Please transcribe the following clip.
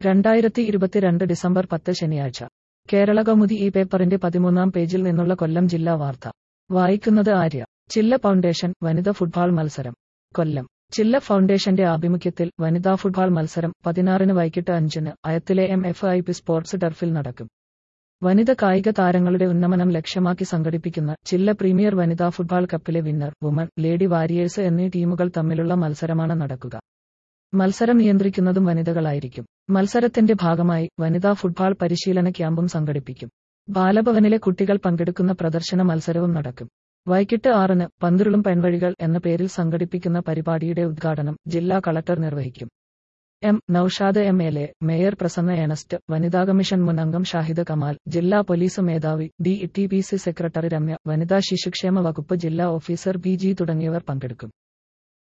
രണ്ടായിരത്തി ഇരുപത്തിരണ്ട് ഡിസംബർ പത്ത് ശനിയാഴ്ച കേരള കൗമുദി ഈ പേപ്പറിന്റെ പതിമൂന്നാം പേജിൽ നിന്നുള്ള കൊല്ലം ജില്ലാ വാർത്ത വായിക്കുന്നത് ആര്യ ചില്ല ഫൗണ്ടേഷൻ വനിതാ ഫുട്ബോൾ മത്സരം കൊല്ലം ചില്ല ഫൗണ്ടേഷന്റെ ആഭിമുഖ്യത്തിൽ വനിതാ ഫുട്ബോൾ മത്സരം പതിനാറിന് വൈകിട്ട് അഞ്ചിന് അയത്തിലെ M F I P sports ടർഫിൽ നടക്കും വനിത കായിക താരങ്ങളുടെ ഉന്നമനം ലക്ഷ്യമാക്കി സംഘടിപ്പിക്കുന്ന ചില്ല പ്രീമിയർ വനിതാ ഫുട്ബോൾ കപ്പിലെ വിന്നർ വുമൺ ലേഡി വാരിയേഴ്സ് എന്നീ ടീമുകൾ തമ്മിലുള്ള മത്സരമാണ് നടക്കുക മത്സരം നിയന്ത്രിക്കുന്നതും വനിതകളായിരിക്കും മത്സരത്തിന്റെ ഭാഗമായി വനിതാ ഫുട്ബോൾ പരിശീലന ക്യാമ്പും സംഘടിപ്പിക്കും ബാലഭവനിലെ കുട്ടികൾ പങ്കെടുക്കുന്ന പ്രദർശന മത്സരവും നടക്കും വൈകിട്ട് ആറിന് പന്തുരുളും പെൺവഴികൾ എന്ന പേരിൽ സംഘടിപ്പിക്കുന്ന പരിപാടിയുടെ ഉദ്ഘാടനം ജില്ലാ കളക്ടർ നിർവഹിക്കും M Noushad M L A mayor Prasanna Ernest വനിതാ കമ്മീഷൻ മുൻ അംഗം ഷാഹിദ് കമാൽ ജില്ലാ പോലീസ് മേധാവി D T P C secretary Ramya വനിതാ ശിശുക്ഷേമ വകുപ്പ് ജില്ലാ ഓഫീസർ ബി ജി തുടങ്ങിയവർ പങ്കെടുക്കും